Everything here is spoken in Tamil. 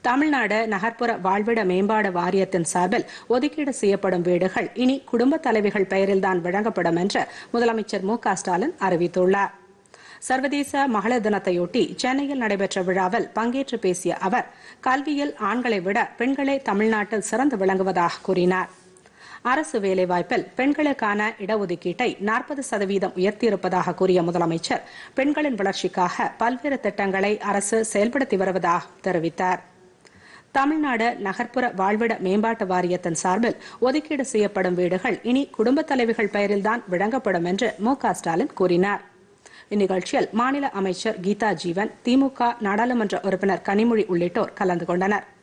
தமிழ்நாடு நகர்ப்புற வாழ்விட மேம்பாடு வாரியத்தின் சார்பில் ஒதுக்கீடு செய்யப்படும் வீடுகள் இனி குடும்ப தலைவிகள் பெயரில்தான் வழங்கப்படும் என்று முதலமைச்சர் மு க ஸ்டாலின் அறிவித்துள்ளார் சர்வதேச மகளிர் தினத்தையொட்டி சென்னையில் நடைபெற்ற விழாவில் பங்கேற்று பேசிய அவர் கல்வியில் ஆண்களை விட பெண்களே தமிழ்நாட்டில் சிறந்து விளங்குவதாக கூறினார் அரசு வேலைவாய்ப்பில் பெண்களுக்கான இடஒதுக்கீட்டை நாற்பது சதவீதம் உயர்த்தியிருப்பதாக கூறிய முதலமைச்சர் பெண்களின் வளர்ச்சிக்காக பல்வேறு திட்டங்களை அரசு செயல்படுத்தி வருவதாக தெரிவித்தார் தமிழ்நாடு நகர்ப்புற வாழ்விட மேம்பாட்டு வாரியத்தின் சார்பில் ஒதுக்கீடு செய்யப்படும் வீடுகள் இனி குடும்பத் தலைவிகள் பெயரில்தான் வழங்கப்படும் என்று மு க ஸ்டாலின் கூறினார் இந்நிகழ்ச்சியில் மாநில அமைச்சர் கீதா ஜீவன் திமுக நாடாளுமன்ற உறுப்பினர் கனிமொழி உள்ளிட்டோர் கலந்து கொண்டனர்